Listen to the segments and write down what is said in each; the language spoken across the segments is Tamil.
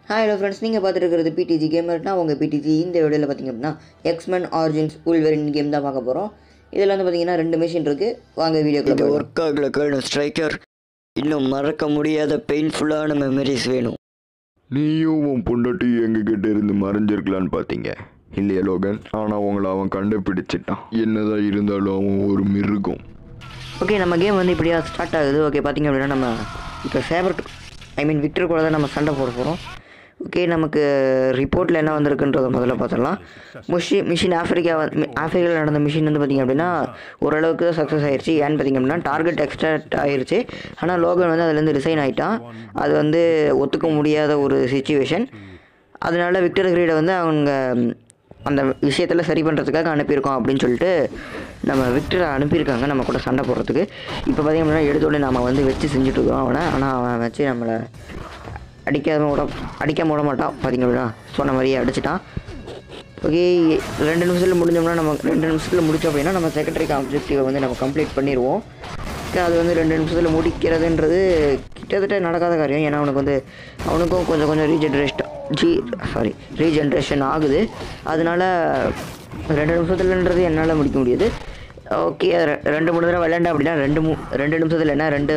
ஹாய் ஹலோ ஃப்ரெண்ட்ஸ் நீங்கள் பார்த்துட்டு இருக்கிறது பிடிஜி கேமர்னா உங்கள் பிடிஜி இந்த வீடியோவில் பார்த்தீங்க அப்படின்னா எக்ஸ்மென் ஆர்ஜின்ஸ் உள்வெரின் கேம் தான் பார்க்க போகிறோம் இதில் வந்து பார்த்தீங்கன்னா ரெண்டு மிஷின் இருக்குது வாங்க இது வீடியோக்குள்ள ஒர்க் ஆகல கேர்னல் ஸ்ட்ரைக்கர் இன்னும் மறக்க முடியாத பெயின்ஃபுல்லான மெமரிஸ் வேணும் நீயும் உன் பொண்டாட்டி எங்ககிட்ட இருந்து மறைஞ்சிருக்கலான்னு பார்த்தீங்க இல்லையா லோகன் ஆனால் உங்களை அவன் கண்டுபிடிச்சிட்டான் என்னதான் இருந்தாலும் அவன் ஒரு மிருகம் ஓகே நம்ம கேம் வந்து இப்படியா ஸ்டார்ட் ஆகுது ஓகே பார்த்தீங்க அப்படின்னா நம்ம இப்போ ஃபேவரட் ஐ மீன் விக்டர் கூட தான் நம்ம சண்டை போட போகிறோம் ஓகே நமக்கு ரிப்போர்ட்டில் என்ன வந்திருக்குன்றதை முதல்ல பார்த்துடலாம் முஷி மிஷின் ஆஃப்ரிக்கா வந்து- ஆஃப்ரிக்காவில் நடந்த மிஷின் வந்து பார்த்திங்க அப்படின்னா ஓரளவுக்கு தான் சக்ஸஸ் ஆயிடுச்சு ஏன்னு பார்த்திங்க அப்படின்னா டார்கெட் எக்ஸ்ட்ராக்ட் ஆயிருச்சு ஆனால் லோகன் வந்து அதுலேருந்து ரிசைன் ஆகிட்டான் அது வந்து ஒத்துக்க முடியாத ஒரு சுச்சுவேஷன் அதனால விக்டர் கிரீடை வந்து அவங்க ம், அந்த விஷயத்தில் சரி பண்ணுறதுக்காக அனுப்பியிருக்கோம் அப்படின்னு சொல்லிட்டு நம்ம விக்டரை அனுப்பியிருக்காங்க நம்ம கூட சண்டை போடுறதுக்கு இப்போ பார்த்திங்க அப்படின்னா எடுத்தோடனே நம்ம வந்து வச்சு செஞ்சுட்டு இருக்கோம் அவனை ஆனால் அவன் வச்சு நம்மளை அடிக்காம விட அடிக்காம விட மாட்டான் பார்த்திங்க அப்படின்னா சொன்ன மாதிரியே அடிச்சிட்டான் ஓகே ரெண்டு நிமிஷத்தில் முடிஞ்சோம்னா நம்ம ரெண்டு நிமிஷத்தில் முடிச்சோம் அப்படின்னா நம்ம செகண்டரி ஆப்ஜெக்டிவை வந்து நம்ம கம்ப்ளீட் பண்ணிடுவோம் Okay, அது வந்து ரெண்டு நிமிஷத்தில் முடிக்கிறதுன்றது கிட்டத்தட்ட நடக்காத காரியம் ஏன்னா அவனுக்கு வந்து அவனுக்கும் கொஞ்சம் கொஞ்சம் ரீஜென்ரேஷன் ஜி சாரி ரீஜென்ரேஷன் ஆகுது அதனால ரெண்டு நிமிஷத்துலன்றது என்னால் முடிக்க முடியாது ஓகே ரெண்டு மூணு தடவை விளையாண்டா அப்படின்னா ரெண்டு மூ ரெண்டு நிமிஷத்தில் என்ன ரெண்டு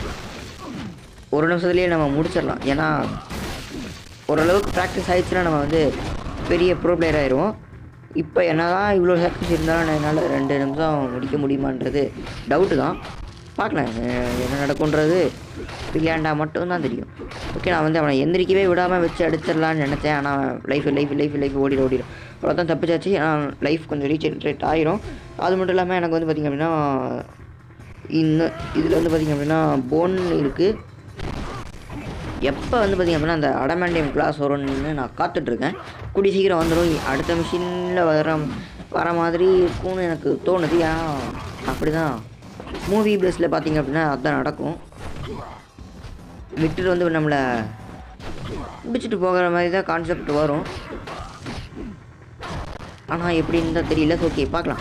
ஒரு நிமிஷத்துலேயே நம்ம முடிச்சிடலாம் ஏன்னா ஓரளவுக்கு ப்ராக்டிஸ் ஆயிடுச்சுன்னா நம்ம வந்து பெரிய ப்ரோ பிளேயர் ஆயிடுவோம் இப்போ என்னதான் இவ்வளோ ப்ராக்டிஸ் இருந்தாலும் என்னால் ரெண்டு நிமிஷம் முடிக்க முடியுமான்றது டவுட்டு தான் பார்க்கலாம் அஹ் என்ன நடக்குன்றது விளையாண்டா மட்டும்தான் தெரியும் ஓகே நான் வந்து அவனை எந்திரிக்கவே விடாமல் வச்சு அடிச்சிடலான்னு நினச்சேன் ஆனால் லைஃப் லைஃப் லைஃப் லைஃப் ஓடிட ஓடிடும் அவ்வளோதான் தப்பிச்சாச்சு ஆனால் லைஃப் கொஞ்சம் ரீஜென்ரேட் ஆயிரும் அது மட்டும் இல்லாமல் எனக்கு வந்து பார்த்திங்க அப்படின்னா இன்னும் இதில் வந்து பார்த்திங்க அப்படின்னா போன் இருக்குது எப்போ வந்து பார்த்திங்க அப்படின்னா அந்த அடமாண்டியம் கிளாஸ் வரும்னு நான் காத்துட்ருக்கேன் கூடி சீக்கிரம் வந்துடும் அடுத்த மிஷினில் வர வர மாதிரி இருக்கும்னு எனக்கு தோணுது ஏன்னா அப்படி தான் மூவி ப்ளஸில் பார்த்தீங்க அப்படின்னா அதுதான் நடக்கும் விக்டர் வந்து நம்மளை பிடிச்சிட்டு போகிற மாதிரி தான் கான்செப்ட் வரும் ஆனால் எப்படின்னு தான் தெரியல ஓகே பார்க்கலாம்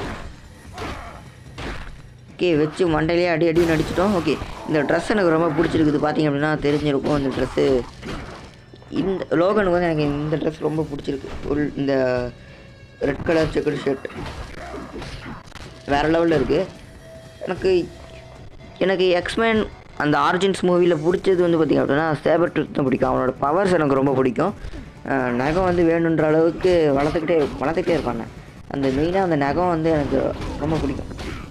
ஓகே வச்சு மண்டையிலே அடி அடின்னு அடிச்சிட்டோம் ஓகே இந்த ட்ரெஸ் எனக்கு ரொம்ப பிடிச்சிருக்குது பார்த்தீங்க அப்படின்னா தெரிஞ்சிருக்கும் இந்த ட்ரெஸ்ஸு இந்த லோகனுக்கு வந்து எனக்கு இந்த ட்ரெஸ் ரொம்ப பிடிச்சிருக்கு உள் இந்த ரெட் கலர் செக்குடு ஷர்ட் வேறு லெவலில் இருக்குது எனக்கு எனக்கு எக்ஸ்மேன் அந்த ஆர்ஜின்ஸ் மூவியில் பிடிச்சது வந்து பார்த்திங்க அப்படின்னா சேபர் ட்ரிக் தான் பிடிக்கும் அவனோட பவர்ஸ் எனக்கு ரொம்ப பிடிக்கும் அஹ் நகம் வந்து வேணுன்ற அளவுக்கு வளர்த்துக்கிட்டே வளர்த்துக்கிட்டே இருப்பாங்க அந்த மெயினாக அந்த நகம் வந்து எனக்கு ரொம்ப பிடிக்கும்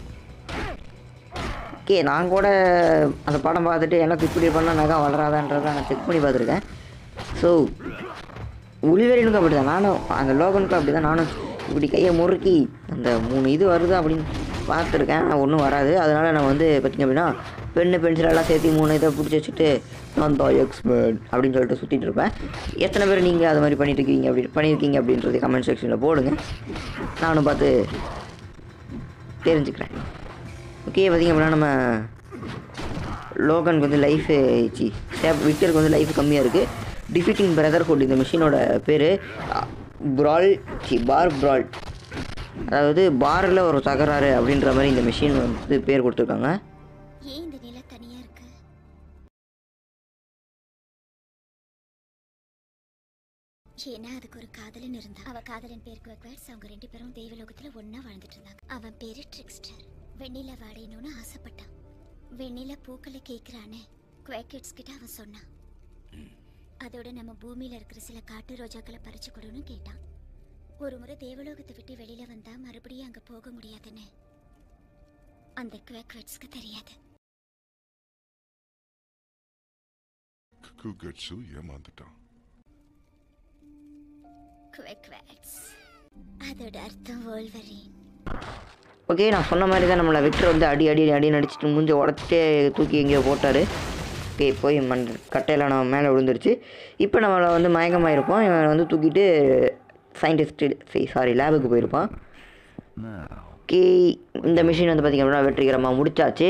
ஓகே நான் கூட அந்த படம் பார்த்துட்டு எனக்கு இப்படி பண்ணால் நகம் வளராதான்றதை நான் செக் பண்ணி பார்த்துருக்கேன் ஸோ உள்வெளினுக்கும் அப்படி தான் நானும் அந்த லோகனுக்கும் அப்படி தான் நானும் இப்படி கையை முறுக்கி அந்த மூணு இது வருது அப்படின்னு பார்த்துருக்கேன் ஆனால் ஒன்றும் வராது அதனால் நான் வந்து பார்த்திங்க அப்படின்னா பெண்ணு பென்சில் எல்லாம் சேர்த்து மூணு இதை பிடிச்சி வச்சுட்டு நான் தான் எக்ஸ்பர்ட் அப்படின்னு சொல்லிட்டு சுற்றிட்டு இருப்பேன் எத்தனை பேர் நீங்கள் அது மாதிரி பண்ணிட்டு இருக்கீங்க அப்படி பண்ணியிருக்கீங்க அப்படின்றது கமெண்ட் செக்ஷனில் போடுங்க நானும் பார்த்து தெரிஞ்சுக்கிறேன் ஓகே பார்த்திங்க அப்படின்னா நம்ம லோகனுக்கு வந்து லைஃபு சி விக்டருக்கு வந்து லைஃப் கம்மியாக இருக்குது டிஃபிட்டிங் பிரதர்ஹுட் இந்த மிஷினோட பேர் ப்ரால் சி பார் ப்ரால் அதாவது பாரில் ஒரு தகராறு அப்படின்ற மாதிரி இந்த மிஷின் வந்து பேர் கொடுத்துருக்காங்க ஏன் இந்த நில தனியா இருக்கு ஏன்னா அதுக்கு ஒரு காதலன் இருந்தா அவ காதலன் பேர் குவக்வேட்ஸ் அவங்க ரெண்டு பேரும் தெய்வலோகத்துல ஒண்ணா வாழ்ந்துட்டு இருந்தாங்க அவன் பேரு ட்ரிக்ஸ்டர் வெண்ணில வாடையணும்னு ஆசைப்பட்டான் வெண்ணில பூக்களை கேக்குறான்னு குவேக்கெட்ஸ் கிட்ட அவன் சொன்னான் அதோட நம்ம பூமியில இருக்கிற சில காட்டு ரோஜாக்களை பறிச்சு கொடுன்னு கேட்டான் ஒரு முறை தேவலோகத்தை விட்டு வெளியில வந்தா மறுபடியும் அங்க போக முடியாதுன்னு அந்த குவேக்வேட்ஸ்க்கு தெரியாது குகட்சு ஏமாந்துட்டான் குவேக்வேட்ஸ் அதோட அர்த்தம் வோல்வரின் ஓகே நான் சொன்ன மாதிரி தான் நம்மளை விக்டர் வந்து அடி அடி அடி நடிச்சிட்டு மூஞ்சி உடச்சிட்டே தூக்கி எங்கேயோ போட்டார் ஓகே போய் மண் கட்டையெல்லாம் நம்ம மேலே விழுந்துருச்சு இப்போ நம்மளை வந்து மயக்கமாயிருப்போம் இவன் வந்து தூக்கிட்டு சயின்டிஸ்ட் சாரி லேபுக்கு போயிருப்பான் ஓகே இந்த மிஷின் வந்து பார்த்திங்க அப்படின்னா வெற்றிகரமாக முடிச்சாச்சு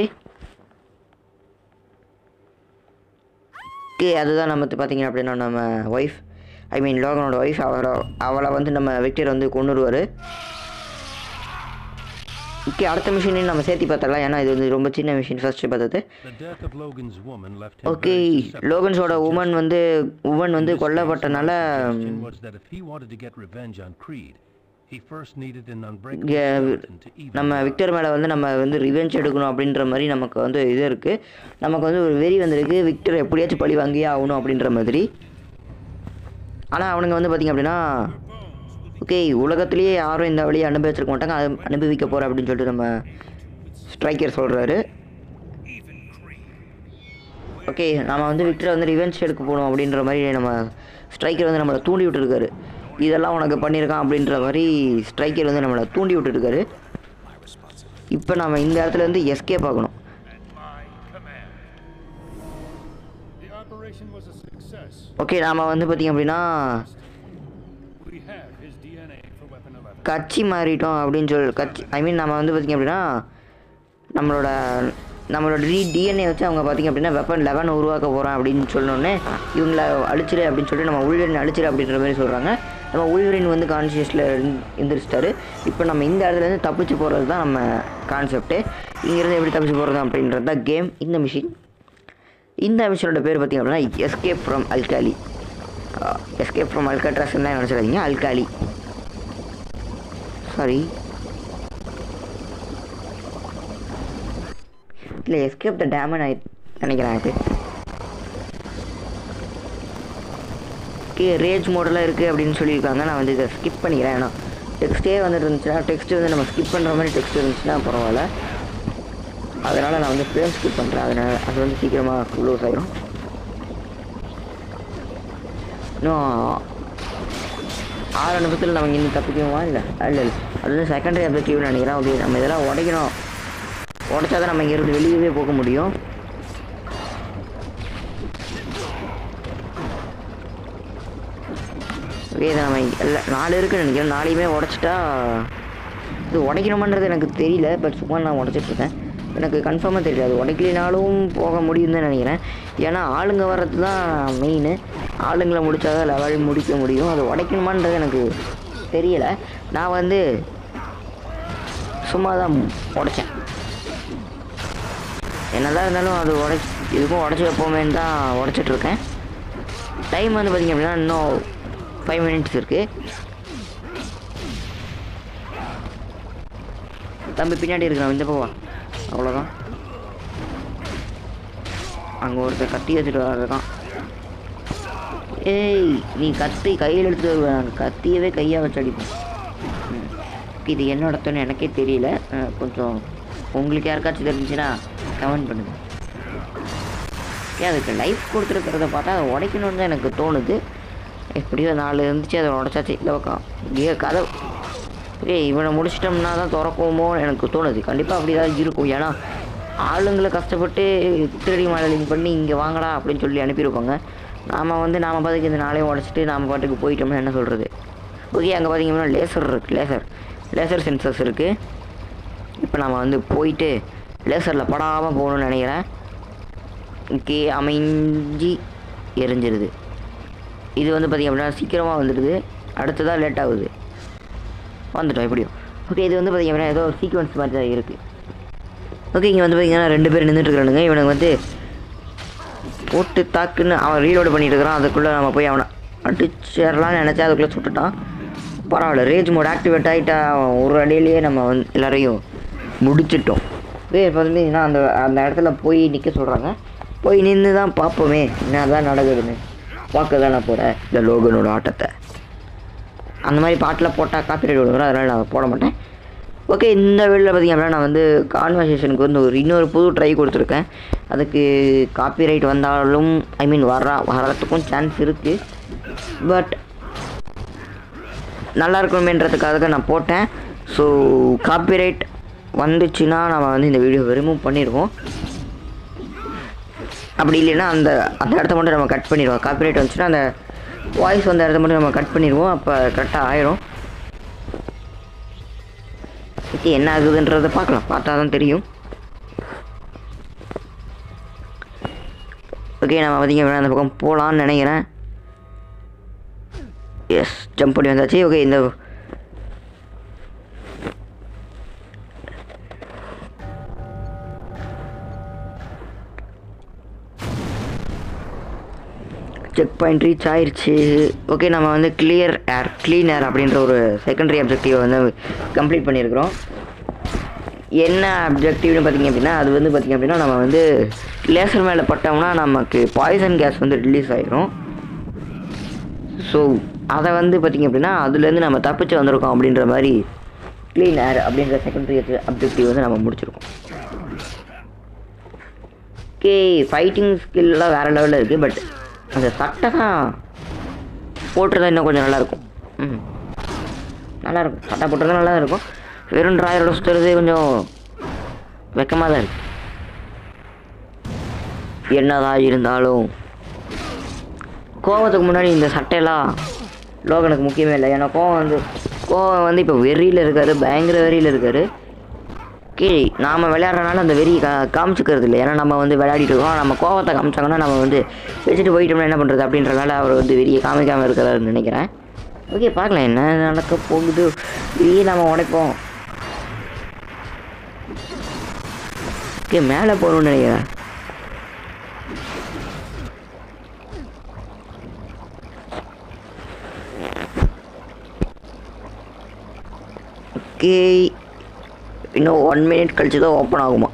ஓகே அதுதான் நம்ம வந்து பார்த்திங்க அப்படின்னா நம்ம ஒய்ஃப் ஐ மீன் லோகனோட ஒய்ஃப் அவளை அவளை வந்து நம்ம விக்டர் வந்து கொண்டுருவார் ஓகே அடுத்த மிஷினையும் நம்ம சேர்த்து பார்த்துடலாம் ஏன்னா இது வந்து ரொம்ப சின்ன மிஷின் ஃபர்ஸ்ட் பார்த்தது The death of Logan's woman left him okay very susceptible. லோகன்ஸோட உமன் வந்து உமன் வந்து கொல்லப்பட்டனால suggestion was that if he wanted to get revenge on Creed, he first needed an unbreakable இங்கே skeleton to even நம்ம விக்டர் மேலே வந்து நம்ம வந்து ரிவெஞ்ச் எடுக்கணும் அப்படின்ற மாதிரி நமக்கு வந்து இது இருக்குது நமக்கு வந்து ஒரு வெறி வந்திருக்கு விக்டர் எப்படியாச்சும் பழி வாங்கியே ஆகணும் அப்படின்ற மாதிரி ஆனால் அவனுங்க வந்து பார்த்திங்க அப்படின்னா ஓகே உலகத்திலேயே யாரும் இந்த வழியை அனுபவிச்சிருக்க மாட்டாங்க அது அனுபவிக்க போகிறேன் அப்படின்னு சொல்லிட்டு நம்ம ஸ்ட்ரைக்கர் சொல்கிறாரு ஓகே நம்ம வந்து விக்டரை வந்து ரிவெஞ்ச் எடுக்க போகணும் அப்படின்ற மாதிரி நம்ம ஸ்ட்ரைக்கர் வந்து நம்மளை தூண்டி விட்டுருக்காரு இதெல்லாம் உனக்கு பண்ணியிருக்கான் அப்படின்ற மாதிரி ஸ்ட்ரைக்கர் வந்து நம்மளை தூண்டி விட்டுருக்காரு இப்போ நம்ம இந்த இடத்துல இருந்து எஸ்கேப் ஆகணும் The operation was a success. Okay நாம் வந்து பார்த்திங்க அப்படின்னா We have his DNA for Weapon 11. கட்சி மாறிட்டோம் அப்படின்னு சொல்லி கட்சி ஐ மீன் நம்ம வந்து பார்த்திங்க அப்படின்னா நம்மளோட நம்மளோட டி டிஎன்ஏ வச்சு அவங்க பார்த்திங்க அப்படின்னா வெப்பன் லெவன் உருவாக்க போகிறோம் அப்படின்னு சொன்னோடனே இவங்கள அழிச்சிரு அப்படின்னு சொல்லிட்டு நம்ம உள்வரின் அழிச்சிரு அப்படின்ற மாதிரி சொல்கிறாங்க நம்ம உள்வரின் வந்து கான்சியஸில் எந்திரிச்சிட்டாரு இப்போ நம்ம இந்த இடத்துலேருந்து தப்பிச்சு போகிறது தான் நம்ம கான்செப்ட்டு இங்கேருந்து எப்படி தப்பிச்சு போகிறது அப்படின்றது தான் கேம் இந்த மிஷின் இந்த மிஷினோட பேர் பார்த்திங்க அப்படின்னா escape from Alkali escape from அல்காட்ராஸ்ன்னு தான் நினச்சிடாதீங்க அல்காலி சாரி இல்லை எஸ்கேப் த டேமன் நான் நினைக்கிறேன் அது ஓகே ரேஜ் மோடெல்லாம் இருக்குது அப்படின்னு சொல்லியிருக்காங்க நான் வந்து இதை ஸ்கிப் பண்ணிக்கிறேன் ஏன்னா டெக்ஸ்ட்டே வந்துட்டு இருந்துச்சுன்னா டெக்ஸ்ட் வந்து நம்ம ஸ்கிப் பண்ணுற மாதிரி டெக்ஸ்ட் இருந்துச்சுன்னா பரவாயில்ல அதனால் நான் வந்து ஃப்ரேம் ஸ்கிப் பண்ணுறேன் அதனால் அது வந்து சீக்கிரமாக க்ளோஸ் ஆயிரும் இன்னும் ஆறு நிமிஷத்தில் நம்ம இங்கே தப்பிக்குமா இல்லை இல்லை இல்லை அது வந்து செகண்டரி அப்ஜெக்டிவ்னு நினைக்கிறேன் ஓகே நம்ம இதெல்லாம் உடைக்கணும் உடைச்சா தான் நம்ம இங்கேருந்து வெளியவே போக முடியும் ஓகே இதை நம்ம இல்லை நாலு இருக்குன்னு நினைக்கிறேன் நாளையுமே உடச்சிட்டா இது உடைக்கணுமன்றது எனக்கு தெரியல பட் சும்மா நான் உடச்சிட்ருக்கேன் எனக்கு கன்ஃபார்மாக தெரியல அது உடைக்கலினாலும் போக முடியும்னு தான் நினைக்கிறேன் ஏன்னா ஆளுங்க வர்றது தான் மெயின் ஆளுங்களை முடித்தா தான் லெவல் முடிக்க முடியும் அது உடைக்கணுமான்றது எனக்கு தெரியலை நான் வந்து சும்மா தான் உடைச்சேன் என்னதான் இருந்தாலும் அது உடை இதுக்கும் உடச்சி வைப்போமேன்னு தான் உடச்சிட்ருக்கேன் டைம் வந்து பார்த்திங்க அப்படின்னா இன்னும் ஃபைவ் மினிட்ஸ் இருக்குது தம்பி பின்னாடி இருக்கிறான் இந்த போவா அவ்வளோதான் அங்கே ஒருத்தர் கத்தி வச்சுட்டு வர்றதுதான் ஏய் நீ கத்தி கையில் எடுத்துட்டு வருவேன் கத்தியவே கையாக வச்சு அடிப்பேன் ம். இது என்ன இடத்துன்னு எனக்கே தெரியல அஹ், கொஞ்சம் உங்களுக்கு யாருக்காச்சும் தெரிஞ்சுன்னா கமெண்ட் பண்ணுங்கள் ஏன் அதுக்கு லைஃப் கொடுத்துருக்கிறத பார்த்தா அதை உடைக்கணும்னு தான் எனக்கு தோணுது எப்படியோ நாலு இருந்துச்சு அதை உடச்சாச்சு இந்த பக்கம் ஏ கதை ஏய் இவனை முடிச்சிட்டோம்னா தான் திறக்குமோ எனக்கு தோணுது கண்டிப்பாக அப்படி தான் இருக்கும் ஏன்னா ஆளுங்களை கஷ்டப்பட்டு திருடி மாடலிங் பண்ணி இங்கே வாங்கடா அப்படின்னு சொல்லி அனுப்பியிருப்பாங்க நாம் வந்து நாம் பாட்டுக்கு இந்த நாளையும் உடச்சிட்டு நாம் பாட்டுக்கு போயிட்டோம்னா என்ன சொல்கிறது ஓகே அங்கே பார்த்தீங்கன்னா லேசர் இருக்குது லேசர் லேசர் சென்சர்ஸ் இருக்குது இப்போ நம்ம வந்து போயிட்டு லேசரில் படாமல் போகணும்னு நினைக்கிறேன் ஓகே அமைஞ்சி எரிஞ்சிருது இது வந்து பார்த்திங்க அப்படின்னா சீக்கிரமாக வந்துடுது அடுத்ததாக லேட் ஆகுது வந்துட்டோம் எப்படியும் ஓகே இது வந்து பார்த்திங்க அப்படின்னா ஏதோ சீக்வன்ஸ் மாதிரி தான் இருக்குது ஓகே இங்கே வந்து பார்த்தீங்கன்னா ரெண்டு பேர் நின்றுட்டு இருக்கிறானுங்க இவனுக்கு வந்து போட்டு தாக்குன்னு அவன் ரீலோடு பண்ணிட்டு இருக்கிறான் அதுக்குள்ளே நம்ம போய் அவனை அடிச்சிடலாம்னு நினச்சா அதுக்குள்ளே சுட்டுட்டான் பரவாயில்ல ரேஜ் மோட் ஆக்டிவேட் ஆகிட்டா அவன் ஒரு அடியிலேயே நம்ம வந்து எல்லாரையும் முடிச்சிட்டோம் இதே இப்போ வந்து என்ன அந்த அந்த இடத்துல போய் நிற்க சொல்கிறாங்க போய் நின்று தான் பார்ப்போமே என்ன தான் நடக்குதுன்னு பார்க்க தான் நான் போகிறேன் இந்த லோகனோட ஆட்டத்தை அந்த மாதிரி பாட்டில் போட்டால் காப்பிரைட் விடுவோம் அதனால் நான் போட மாட்டேன் ஓகே இந்த வீடியோவில் பார்த்திங்க அப்படின்னா நான் வந்து கான்வர்சேஷனுக்கு வந்து ஒரு இன்னொரு புது ட்ரை கொடுத்துருக்கேன் அதுக்கு காப்பிரைட் வந்தாலும் ஐ மீன் வர வரத்துக்கும் சான்ஸ் இருக்குது பட் நல்லா இருக்கணுமேன்றதுக்காக நான் போட்டேன் ஸோ காப்பிரைட் வந்துச்சுன்னா நம்ம வந்து இந்த வீடியோ ரிமூவ் பண்ணிடுவோம் அப்படி இல்லைன்னா அந்த அந்த இடத்த மட்டும் நம்ம கட் பண்ணிடுவோம் காப்பிரைட் வந்துச்சுன்னா அந்த வாய்ஸ் வந்த இடத்த மட்டும் நம்ம கட் பண்ணிடுவோம் அப்போ கரெக்டாக ஆயிரும் ஓகே என்ன ஆகுதுன்றதை பார்க்கலாம் பார்த்தா தான் தெரியும் ஓகே நம்ம பார்த்திங்க அப்படின்னா அந்த பக்கம் போகலான்னு நினைக்கிறேன் எஸ் ஜம்ப் பண்ணி வந்தாச்சு ஓகே இந்த செக் பாயிண்ட் ரீச் ஆயிருச்சு ஓகே நம்ம வந்து கிளியர் ஏர் க்ளீன் ஏர் அப்படின்ற ஒரு செகண்டரி அப்ஜெக்டிவை வந்து கம்ப்ளீட் பண்ணியிருக்கிறோம் என்ன அப்ஜெக்டிவ்னு பார்த்தீங்க அப்படின்னா அது வந்து பார்த்திங்க அப்படின்னா நம்ம வந்து லேசர் மேலே பட்டோம்னா நமக்கு பாய்சன் கேஸ் வந்து ரிலீஸ் ஆகிரும் ஸோ அதை வந்து பார்த்திங்க அப்படின்னா அதுலேருந்து நம்ம தப்பிச்சு வந்திருக்கோம் அப்படின்ற மாதிரி க்ளீன் ஏர் அப்படின்ற செகண்டரி அப்ஜெக்டிவ் வந்து நம்ம முடிச்சிருக்கோம் ஓகே ஃபைட்டிங் ஸ்கில்லாம் வேறு லெவலில் இருக்குது பட் அந்த சட்டை தான் போட்டுருந்தா இன்னும் கொஞ்சம் நல்லாயிருக்கும் ம் நல்லாயிருக்கும் சட்டை போட்டுருந்தா நல்லா தான் இருக்கும் வெறும் ட்ராயரோட சுற்றுறது கொஞ்சம் வெக்கமாக தான் இருக்கு என்னதான் இருந்தாலும் கோவத்துக்கு முன்னாடி இந்த சட்டையெல்லாம் லோகனுக்கு முக்கியமே இல்லை ஏன்னா கோவம் வந்து கோவம் வந்து இப்போ வெறியில் இருக்காரு பயங்கர வெறியில் இருக்காரு ஓகே நாம் விளையாடுறனால அந்த வெறி கா காமிச்சிக்கிறது இல்லை ஏன்னா நம்ம வந்து விளையாடிட்டு இருக்கோம் நம்ம கோவத்தை காமிச்சாங்கன்னா நம்ம வந்து வச்சுட்டு போயிட்டோம்னா என்ன பண்ணுறது அப்படின்றனால அவர் வந்து வெறியை காமிக்காமல் இருக்கிறாருன்னு நினைக்கிறேன் ஓகே பார்க்கலாம் என்ன நடக்க போகுது வெறியை நம்ம உடைப்போம் ஓகே மேலே போகணும்னு நினைக்கிறேன் ஓகே இன்னும் ஒன் மினிட் கழிச்சு தான் ஓப்பன் ஆகுமா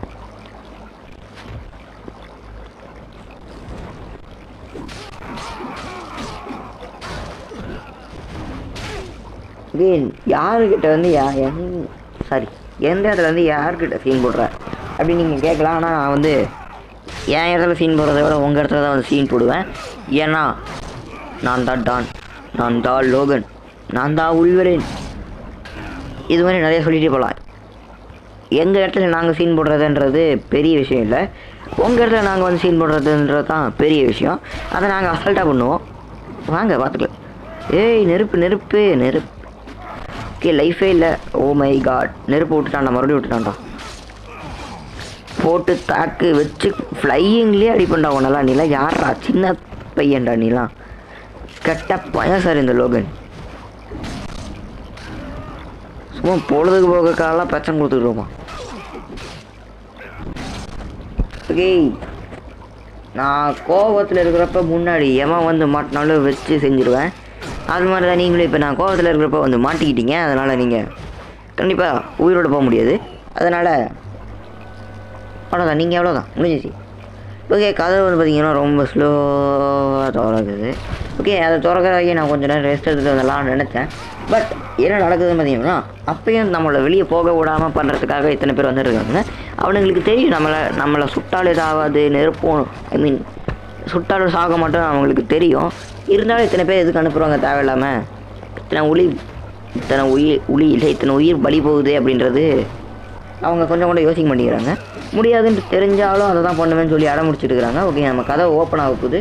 டேய் யாருக்கிட்ட வந்து யா எங் சாரி எந்த இடத்துல வந்து யார்கிட்ட சீன் போடுற அப்படின்னு நீங்கள் கேட்கலாம் ஆனால் நான் வந்து என் இடத்துல சீன் போடுறத விட உங்கள் இடத்துல தான் வந்து சீன் போடுவேன் ஏன்னா நான் தான் டான் நான் தான் லோகன் நான் தான் உள்வரேன் இது மாதிரி நிறைய சொல்லிகிட்டே போகலாம் எங்கள் இடத்துல நாங்கள் சீன் போடுறதுன்றது பெரிய விஷயம் இல்லை உங்கள் இடத்துல நாங்கள் வந்து சீன் போடுறதுன்றது தான் பெரிய விஷயம் அதை நாங்கள் அசல்ட்டாக பண்ணுவோம் வாங்க பார்த்துக்கலாம் ஏய் நெருப்பு நெருப்பு நெருப்பு ஓகே லைஃபே இல்லை ஓ மை காட் நெருப்பு விட்டுட்டான்டா மறுபடியும் விட்டுட்டான்டா போட்டு தாக்கு வச்சு ஃப்ளையிங்லேயே அடிப்பண்டா உன்னெல்லாம் நீலாம் யாரா சின்ன பையன்டா நீலாம் கெட்ட பையன் சார் இந்த லோகன் சும்மா பொழுதுக்கு போகக்காலாம் பிரச்சனை கொடுத்துக்கிட்டோமா ஓகே நான் கோபத்தில் இருக்கிறப்ப முன்னாடி எவன் வந்து மாட்டினாலும் வச்சு செஞ்சுருவேன் அது மாதிரி தான் நீங்களும் இப்போ நான் கோபத்தில் இருக்கிறப்ப வந்து மாட்டிக்கிட்டீங்க அதனால் நீங்கள் கண்டிப்பாக உயிரோடு போக முடியாது அதனால் அவ்வளோதான் நீங்கள் எவ்வளோதான் முடிஞ்சிச்சு ஓகே கதை வந்து பார்த்தீங்கன்னா ரொம்ப ஸ்லோவாக திறக்குது ஓகே அதை திறக்கிறதாக்கி நான் கொஞ்சம் நேரம் ரெஸ்ட் எடுத்துகிட்டு வந்துடலாம்னு நினச்சேன் பட் என்ன நடக்குதுன்னு பார்த்தீங்கன்னா அப்பயும் நம்மளை வெளியே போக விடாமல் பண்ணுறதுக்காக இத்தனை பேர் வந்துருக்காங்க அவனுங்களுக்கு தெரியும் நம்மளை நம்மளை சுட்டால் ஏதாவது நெருப்போம் ஐ மீன் சுட்டாலும் சாக மாட்டோம் அவங்களுக்கு தெரியும் இருந்தாலும் இத்தனை பேர் எதுக்கு அனுப்புகிறாங்க தேவையில்லாமல் இத்தனை உளி இத்தனை உயிர் உளி இல்லை இத்தனை உயிர் பலி போகுது அப்படின்றது அவங்க கொஞ்சம் கூட யோசிக்க மாட்டேங்கிறாங்க முடியாதுன்னு தெரிஞ்சாலும் அதை தான் பண்ணுவேன்னு சொல்லி அடம் முடிச்சிட்டு இருக்கிறாங்க ஓகே நம்ம கதை ஓப்பன் ஆக போகுது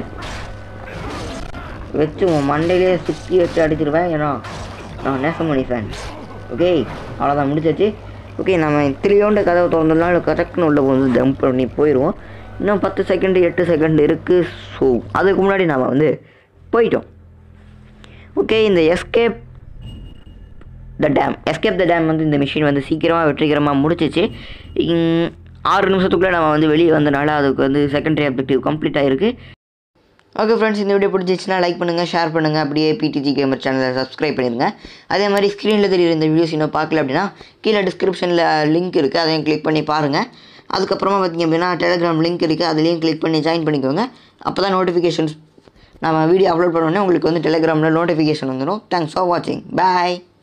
வச்சு உன் மண்டையிலே சுற்றி வச்சு அடிச்சிருவேன் ஏன்னா நான் நேசமணி ஃபேன் ஓகே அவ்வளோதான் முடிச்சாச்சு ஓகே நம்ம திரும்பியோண்ட கதவை திறந்ததுனால கரெக்ட்னு உள்ள வந்து ஜம்ப் பண்ணி போயிடுவோம் இன்னும் பத்து செகண்ட் எட்டு செகண்ட் இருக்குது ஸோ அதுக்கு முன்னாடி நாம் வந்து போயிட்டோம் ஓகே இந்த escape the dam escape the dam வந்து இந்த மிஷின் வந்து சீக்கிரமாக வெற்றிகரமாக முடிச்சிச்சு இங்- ஆறு நிமிஷத்துக்குள்ளே நம்ம வந்து வெளியே வந்தனால அதுக்கு வந்து செகண்டரி அப்ஜெக்டிவ் கம்ப்ளீட் ஆகிருக்கு ஓகே ஃப்ரெண்ட்ஸ் இந்த வீடியோ பிடிச்சிச்சுன்னா லைக் பண்ணுங்கள் ஷேர் பண்ணுங்கள் அப்படியே பிடிஜி கேமர் சேனலை சப்ஸ்கிரைப் பண்ணிடுங்க அதே மாதிரி ஸ்க்ரீனில் தெரியுற இந்த வீடியோஸ் இன்னும் பார்க்கல அப்படின்னா கீழே டிஸ்கிரிப்ஷனில் லிங்க் இருக்குது அதையும் கிளிக் பண்ணி பாருங்கள் அதுக்கப்புறமா பார்த்தீங்க அப்படின்னா டெலிகிராம் லிங்க் இருக்குது அதுலேயும் கிளிக் பண்ணி ஜாயின் பண்ணிக்கோங்க அப்போ தான் நோட்டிஃபிகேஷன்ஸ் நம்ம வீடியோ அப்லோட் பண்ணோடனே உங்களுக்கு வந்து டெலிகிராமில் நோட்டிஃபிகேஷன் வந்துடும் தேங்க்ஸ் ஃபார் வாட்சிங் பாய்